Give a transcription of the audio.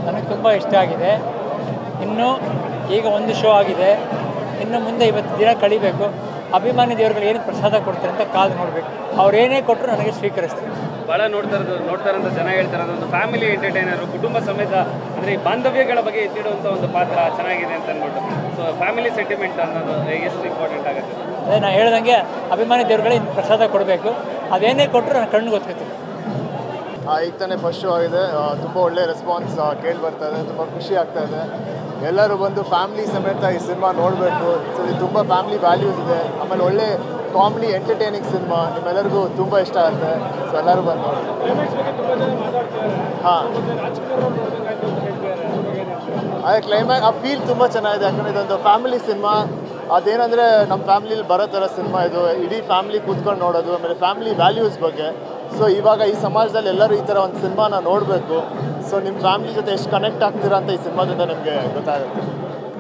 ನನಗೆ ತುಂಬ ಇಷ್ಟ ಆಗಿದೆ ಇನ್ನು ಈಗ ಒಂದು ಶೋ ಆಗಿದೆ ಇನ್ನು ಮುಂದೆ ಇವತ್ತು ದಿನ ಕಳಿಬೇಕು ಅಭಿಮಾನಿ ದೇವರುಗಳು ಏನು ಪ್ರಸಾದ ಕೊಡ್ತಾರೆ ಅಂತ ಕಾದು ನೋಡಬೇಕು ಅವ್ರು ಏನೇ ಕೊಟ್ಟರು ನನಗೆ ಸ್ವೀಕರಿಸ್ತೀನಿ ಭಾಳ ನೋಡ್ತಾ ಇರೋದು ನೋಡ್ತಾ ಇರೋಂಥ ಜನ ಹೇಳ್ತಾರೆ ಅದೊಂದು ಫ್ಯಾಮಿಲಿ ಎಂಟರ್ಟೈನರು ಕುಟುಂಬ ಸಮೇತ ಅಂದರೆ ಈ ಬಾಂಧವ್ಯಗಳ ಬಗ್ಗೆ ಎತ್ತಿಡುವಂಥ ಒಂದು ಪಾತ್ರ ಚೆನ್ನಾಗಿದೆ ಅಂತ ಅಂದ್ಬಿಟ್ಟು ಸೊ ಫ್ಯಾಮಿಲಿ ಸೆಂಟಿಮೆಂಟ್ ಅನ್ನೋದು ಎಷ್ಟು ಇಂಪಾರ್ಟೆಂಟ್ ಆಗುತ್ತೆ ಅದೇ ನಾನು ಹೇಳ್ದಂಗೆ ಅಭಿಮಾನಿ ದೇವರುಗಳೇ ಇನ್ನು ಪ್ರಸಾದ ಕೊಡಬೇಕು ಅದೇನೇ ಕೊಟ್ಟರು ನನ್ನ ಕಣ್ಣಿಗೆ ಗೊತ್ತಿರ್ತೀನಿ ಆ, ಈಗ ತಾನೇ ಫಸ್ಟ್ ಶೋ ಆಗಿದೆ ತುಂಬ ಒಳ್ಳೆ ರೆಸ್ಪಾನ್ಸ್ ಕೇಳಿ ಬರ್ತಾ ಇದೆ ತುಂಬ ಖುಷಿ ಆಗ್ತಾ ಇದೆ ಎಲ್ಲರೂ ಬಂದು ಫ್ಯಾಮಿಲಿ ಸಮೇತ ಈ ಸಿನಿಮಾ ನೋಡಬೇಕು ಸೊ ಇದು ತುಂಬ ಫ್ಯಾಮಿಲಿ ವ್ಯಾಲ್ಯೂಸ್ ಇದೆ ಆಮೇಲೆ ಒಳ್ಳೆ ಕಾಮಿಡಿ ಎಂಟರ್ಟೈನಿಂಗ್ ಸಿನಿಮಾ ನಿಮ್ಮೆಲ್ಲರಿಗೂ ತುಂಬ ಇಷ್ಟ ಆಗುತ್ತೆ ಸೊ ಎಲ್ಲರೂ ಬಂದು ನೋಡಿ ಹಾಂ ಅದೇ ಕ್ಲೈಮ್ಯಾಕ್ ಆ ಫೀಲ್ ತುಂಬ ಚೆನ್ನಾಗಿದೆ ಯಾಕಂದರೆ ಇದೊಂದು ಫ್ಯಾಮಿಲಿ ಸಿನಿಮಾ ಅದೇನಂದರೆ ನಮ್ಮ ಫ್ಯಾಮಿಲಿಲಿ ಬರೋ ಥರ ಸಿನಿಮಾ ಇದು ಇಡೀ ಫ್ಯಾಮಿಲಿ ಕೂತ್ಕೊಂಡು ನೋಡೋದು ಆಮೇಲೆ ಫ್ಯಾಮಿಲಿ ವ್ಯಾಲ್ಯೂಸ್ ಬಗ್ಗೆ ಸೊ ಇವಾಗ ಈ ಸಮಾಜದಲ್ಲಿ ಎಲ್ಲರೂ ಈ ಥರ ಒಂದು ಸಿನಿಮಾನ ನೋಡಬೇಕು ಸೊ ನಿಮ್ಮ ಫ್ಯಾಮಿಲಿ ಜೊತೆ ಎಷ್ಟು ಕನೆಕ್ಟ್ ಆಗ್ತೀರಾ ಅಂತ ಈ ಸಿನಿಮಾದಿಂದ ನಿಮಗೆ ಗೊತ್ತಾಗುತ್ತೆ